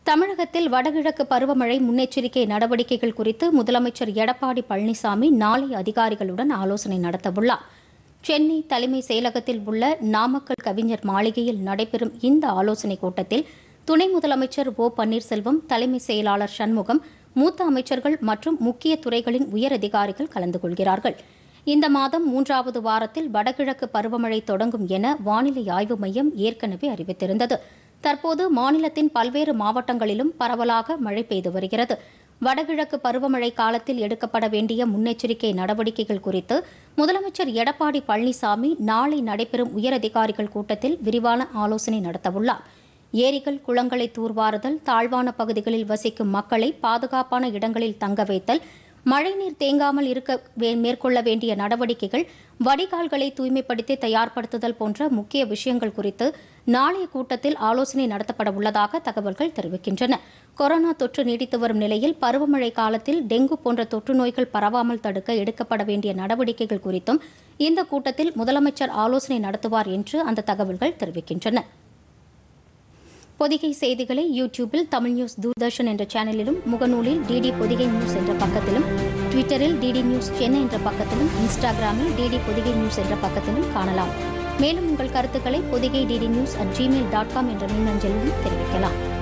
தமிழகத்தில் வடகிழக்கு பருவமழை முன்னெச்சரிக்கை நடவடிக்கைகள் குறித்து முதலமைச்சர் எடப்பாடி பழனிசாமி நாளை அதிகாரிகளுடன் ஆலோசனை நடத்தவுள்ளார் சென்னை தலைமை செயலகத்தில் உள்ள நாமக்கல் கவிஞர் மாளிகையில் நடைபெறும் இந்த ஆலோசனைக் கூட்டத்தில் துணை முதலமைச்சர் ஓ பன்னீர்செல்வம் தலைமை செயலாளர் சண்முகம் மூத்த அமைச்சர்கள் மற்றும் முக்கிய துறைகளின் உயரதிகாரிகள் கலந்து கொள்கிறார்கள் இந்த மாதம் மூன்றாவது வாரத்தில் வடகிழக்கு பருவமழை தொடங்கும் என வானிலை ஆய்வு மையம் ஏற்கனவே அறிவித்திருந்தது தற்போது மாநிலத்தின் பல்வேறு மாவட்டங்களிலும் பரவலாக மழை பெய்து வருகிறது வடகிழக்கு பருவமழை காலத்தில் எடுக்கப்பட வேண்டிய முன்னெச்சரிக்கை நடவடிக்கைகள் குறித்து முதலமைச்சர் எடப்பாடி பழனிசாமி நாளை நடைபெறும் உயரதிகாரிகள் கூட்டத்தில் விரிவான ஆலோசனை நடத்தவுள்ளார் ஏரிகள் குளங்களை தூர்வாறுதல் தாழ்வான பகுதிகளில் வசிக்கும் மக்களை பாதுகாப்பான இடங்களில் தங்க வைத்தல் மழைநீர் தேங்காமல் இருக்க வே- மேற்கொள்ள வேண்டிய நடவடிக்கைகள் வடிகால்களை தூய்மைப்படுத்தி தயார்படுத்துதல் போன்ற முக்கிய விஷயங்கள் குறித்து நாளைய கூட்டத்தில் ஆலோசனை நடத்தப்பட உள்ளதாக தகவல்கள் தெரிவிக்கின்றன கொரோனா தொற்று நீடித்து வரும் நிலையில் பருவமழை காலத்தில் டெங்கு போன்ற தொற்று நோய்கள் பரவாமல் தடுக்க எடுக்கப்பட வேண்டிய நடவடிக்கைகள் குறித்தும் இந்த கூட்டத்தில் முதலமைச்சர் ஆலோசனை நடத்துவார் என்று அந்த தகவல்கள் தெரிவிக்கின்றன பொதிகை செய்திகளை யூடியூபில் தமிழ் நியூஸ் தூர்தர்ஷன் என்ற சேனலிலும் முகநூலில் டிடி பொதிகை நியூஸ் என்ற பக்கத்திலும் ட்விட்டரில் டிடி நியூஸ் சென்னை என்ற பக்கத்திலும் இன்ஸ்டாகிராமில் டிடி பொதிகை நியூஸ் என்ற பக்கத்திலும் காணலாம் மேலும் உங்கள் கருத்துக்களை Podhigai DD news at Gmail dot com என்ற மின்னஞ்சலிலும் தெரிவிக்கலாம்